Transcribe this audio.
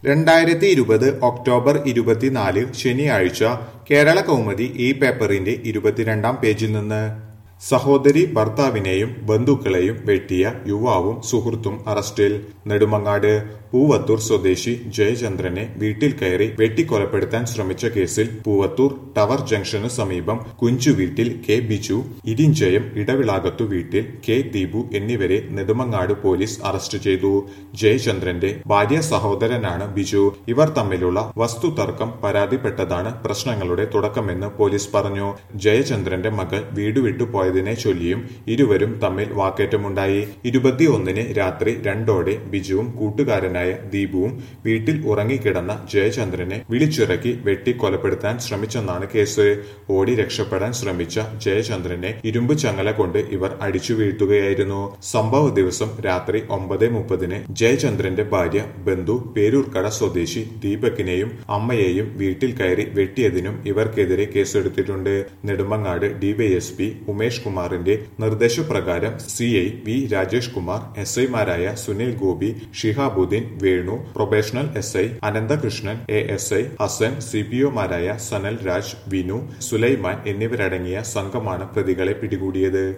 രണ്ടായിരത്തി ഇരുപത് ഒക്ടോബർ ഇരുപത്തിനാല് ശനിയാഴ്ച കേരള കൗമുദി ഈ പേപ്പറിന്റെ ഇരുപത്തിരണ്ടാം പേജിൽ നിന്ന് സഹോദരി ഭർത്താവിനെയും ബന്ധുക്കളെയും വെട്ടിയ യുവാവും സുഹൃത്തും അറസ്റ്റിൽ നെടുമങ്ങാട് പൂവത്തൂർ സ്വദേശി ജയചന്ദ്രനെ വീട്ടിൽ കയറി വെട്ടിക്കൊലപ്പെടുത്താൻ ശ്രമിച്ച കേസിൽ പൂവത്തൂർ ടവർ ജംഗ്ഷനു സമീപം കുഞ്ചു വീട്ടിൽ കെ ബിജു ഇരിഞ്ചയം ഇടവിളാകത്തു വീട്ടിൽ കെ ദീപു എന്നിവരെ നെടുമങ്ങാട് പോലീസ് അറസ്റ്റ് ചെയ്തു ജയചന്ദ്രന്റെ ഭാര്യ സഹോദരനാണ് ബിജു ഇവർ തമ്മിലുള്ള വസ്തുതർക്കം പരാതിപ്പെട്ടതാണ് പ്രശ്നങ്ങളുടെ തുടക്കമെന്ന് പോലീസ് പറഞ്ഞു ജയചന്ദ്രന്റെ മകൾ വീട് വിട്ടുപോയതിനെ ചൊല്ലിയും ഇരുവരും തമ്മിൽ വാക്കേറ്റമുണ്ടായി ഇരുപത്തിയൊന്നിന് രാത്രി രണ്ടോടെ ബിജുവും കൂട്ടുകാരനായ ദീപുവും വീട്ടിൽ ഉറങ്ങിക്കിടന്ന ജയചന്ദ്രനെ വിളിച്ചിറക്കി വെട്ടി കൊലപ്പെടുത്താൻ ശ്രമിച്ചെന്നാണ് കേസ് ഓടി രക്ഷപ്പെടാൻ ശ്രമിച്ച ജയചന്ദ്രനെ ഇരുമ്പ് ചങ്ങല കൊണ്ട് ഇവർ അടിച്ചു വീഴ്ത്തുകയായിരുന്നു സംഭവ ദിവസം രാത്രി ഒമ്പത് മുപ്പതിന് ജയചന്ദ്രന്റെ ഭാര്യ ബന്ധു പേരൂർക്കട സ്വദേശി ദീപകിനെയും അമ്മയെയും വീട്ടിൽ കയറി വെട്ടിയതിനും ഇവർക്കെതിരെ കേസെടുത്തിട്ടുണ്ട് നെടുമങ്ങാട് ഡിവൈഎസ്പി ഉമേഷ് കുമാറിന്റെ നിർദ്ദേശപ്രകാരം C I V Rajesh Kumar S ഐമാരായ Sunil Gopi Shihabuddin Venu probational S I Ananthakrishnan A S I Hasan C P ഒമാരായ സനൽ രാജ് വിനു സുലൈമാൻ എന്നിവരടങ്ങിയ സംഘമാണ് പ്രതികളെ പിടികൂടിയത്